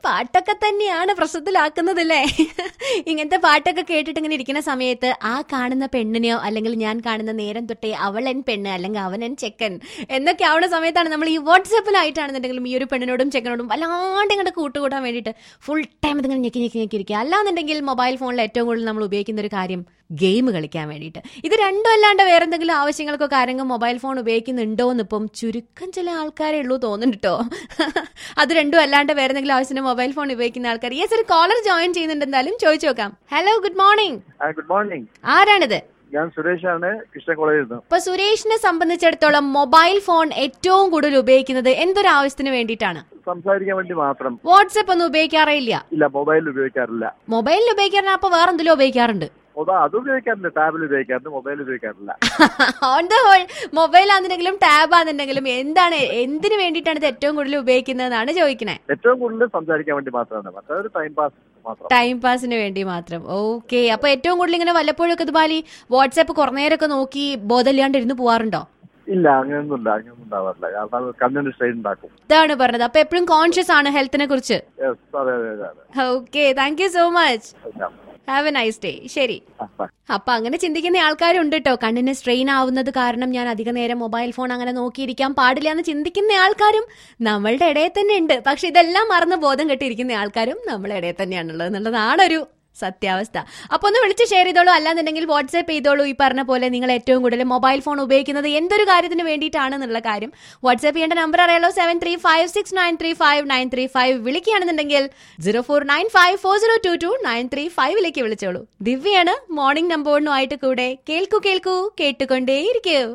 പാട്ടൊക്കെ തന്നെയാണ് പ്രശ്നത്തിലാക്കുന്നതല്ലേ ഇങ്ങനത്തെ പാട്ടൊക്കെ കേട്ടിട്ട് ഇങ്ങനെ ഇരിക്കുന്ന സമയത്ത് ആ കാണുന്ന പെണ്ണിനെയോ അല്ലെങ്കിൽ ഞാൻ കാണുന്ന നേരം തൊട്ടേ അവളൻ പെണ്ണ് അല്ലെങ്കിൽ അവനൻ ചെക്കൻ എന്നൊക്കെ ആവുന്ന സമയത്താണ് നമ്മൾ ഈ വാട്സപ്പിലായിട്ടാണെന്നുണ്ടെങ്കിലും ഈ ഒരു പെണ്ണിനോടും ചെക്കനോടും വല്ലാണ്ട് ഇങ്ങോട്ട് കൂട്ടുകൂടാൻ വേണ്ടിയിട്ട് ഫുൾ ടൈം ഇതിങ്ങനെ ഞെക്കി ഞെക്കി ഞെക്കി ഇരിക്കുക അല്ലാന്നുണ്ടെങ്കിൽ മൊബൈൽ ഫോണിൽ ഏറ്റവും കൂടുതൽ നമ്മൾ ഉപയോഗിക്കുന്ന ഒരു കാര്യം ഗെയിം കളിക്കാൻ വേണ്ടിയിട്ട് ഇത് രണ്ടും അല്ലാണ്ട് വേറെ എന്തെങ്കിലും ആവശ്യങ്ങൾക്കോ കാര്യങ്ങൾ മൊബൈൽ ഫോൺ ഉപയോഗിക്കുന്നുണ്ടോ എന്നിപ്പം ചുരുക്കം ചില ആൾക്കാരെ ഉള്ളൂ തോന്നുന്നുണ്ട് കേട്ടോ അത് രണ്ടും അല്ലാണ്ട് വേറെ എന്തെങ്കിലും ആവശ്യത്തിന് മൊബൈൽ ഫോൺ ഉപയോഗിക്കുന്ന ആൾക്കാർ യെസ് ഒരു കോളർ ജോയിൻ ചെയ്യുന്നുണ്ട് എന്തായാലും ചോദിച്ചു നോക്കാം ഹലോ ഗുഡ് മോർണിംഗ് ആ ഗുഡ് മോർണിംഗ് ആരാണിത് ഞാൻ സുരേഷാണ് കൃഷ്ണ കോളേജിൽ നിന്ന് ഇപ്പൊ സുരേഷിനെ സംബന്ധിച്ചിടത്തോളം മൊബൈൽ ഫോൺ ഏറ്റവും കൂടുതൽ ഉപയോഗിക്കുന്നത് എന്തൊരു ആവശ്യത്തിന് വേണ്ടിയിട്ടാണ് സംസാരിക്കാൻ വേണ്ടി മാത്രം വാട്സപ്പ് ഒന്നും ഉപയോഗിക്കാറേ ഇല്ല ഇല്ല മൊബൈൽ ഉപയോഗിക്കാറില്ല മൊബൈലിൽ ഉപയോഗിക്കാറില്ല അപ്പൊ വേറെ എന്തെങ്കിലും ഉപയോഗിക്കാറുണ്ട് മൊബൈൽ അത് ഉപയോഗിക്കാറുണ്ട് ടാബിൽ ഉപയോഗിക്കാറുണ്ട് മൊബൈൽ ഉപയോഗിക്കാറില്ല ഓൺ ദ ഹോൾ മൊബൈൽ ആണെന്നുണ്ടെങ്കിലും ടാബ് ആണെന്നുണ്ടെങ്കിലും എന്താണ് എന്തിനു വേണ്ടിയിട്ടാണ് ഇത് ഏറ്റവും കൂടുതൽ ഉപയോഗിക്കുന്നതെന്നാണ് ചോദിക്കണേ ഏറ്റവും കൂടുതൽ സംസാരിക്കാൻ വേണ്ടി മാത്രമാണ് മറ്റേ ഒരു ടൈം പാസ് മാത്രം ടൈം പാസിന് വേണ്ടി മാത്രം ഓക്കെ അപ്പൊ ഏറ്റവും കൂടുതൽ ഇങ്ങനെ വല്ലപ്പോഴൊക്കെ ഇതുപോലെ വാട്സാപ്പ് കുറേ നേരമൊക്കെ നോക്കി ബോധമില്ലാണ്ട് ഇരുന്ന് പോവാറുണ്ടോ ഇല്ല അങ്ങനെയൊന്നുമില്ല അങ്ങനെയൊന്നും ഉണ്ടാവാറില്ല കാരണം അത് കണ്ണിന് സ്ട്രെയിൻ ഉണ്ടാക്കും ഇതാണ് പറഞ്ഞത് അപ്പൊ എപ്പോഴും കോൺഷ്യസ് ആണ് ഹെൽത്തിനെ കുറിച്ച് Yes, അതെ അതെ അതെ അതെ okay thank you so much Okay. Have a nice day ശരി ആ, bye. അപ്പൊ അങ്ങനെ ചിന്തിക്കുന്ന ആൾക്കാരുണ്ട് കേട്ടോ കണ്ണിന് സ്ട്രെയിൻ ആവുന്നത് കാരണം ഞാൻ അധിക നേരം മൊബൈൽ ഫോൺ അങ്ങനെ നോക്കിയിരിക്കാൻ പാടില്ല എന്ന് ചിന്തിക്കുന്ന ആൾക്കാരും നമ്മളുടെ ഇടയിൽ തന്നെ ഉണ്ട് പക്ഷെ ഇതെല്ലാം മറന്ന് ബോധം കെട്ടിയിരിക്കുന്ന ആൾക്കാരും നമ്മളെ ഇടയിൽ തന്നെയാണുള്ളത് എന്നുള്ളതാണ് ഒരു സത്യാവസ്ഥ അപ്പൊ ഒന്ന് വിളിച്ച് ഷെയർ ചെയ്തോളൂ അല്ലാന്നുണ്ടെങ്കിൽ വാട്സ്ആപ്പ് ചെയ്തോളൂ ഈ പറഞ്ഞ പോലെ നിങ്ങൾ ഏറ്റവും കൂടുതൽ മൊബൈൽ ഫോൺ ഉപയോഗിക്കുന്നത് എന്തൊരു കാര്യത്തിന് വേണ്ടിയിട്ടാണെന്നുള്ള കാര്യം വാട്സ്ആപ്പ് ചെയ്യേണ്ട നമ്പർ അറിയാലോ seven three five six nine three five nine three five വിളിക്കുകയാണെന്നുണ്ടെങ്കിൽ zero four nine five four zero two two nine three ഫൈവിലേക്ക് വിളിച്ചോളൂ ദിവ്യാണ് മോർണിംഗ് നമ്പറിനുമായിട്ട് കൂടെ കേൾക്കൂ കേൾക്കൂ കേട്ടുകൊണ്ടേയിരിക്കൂ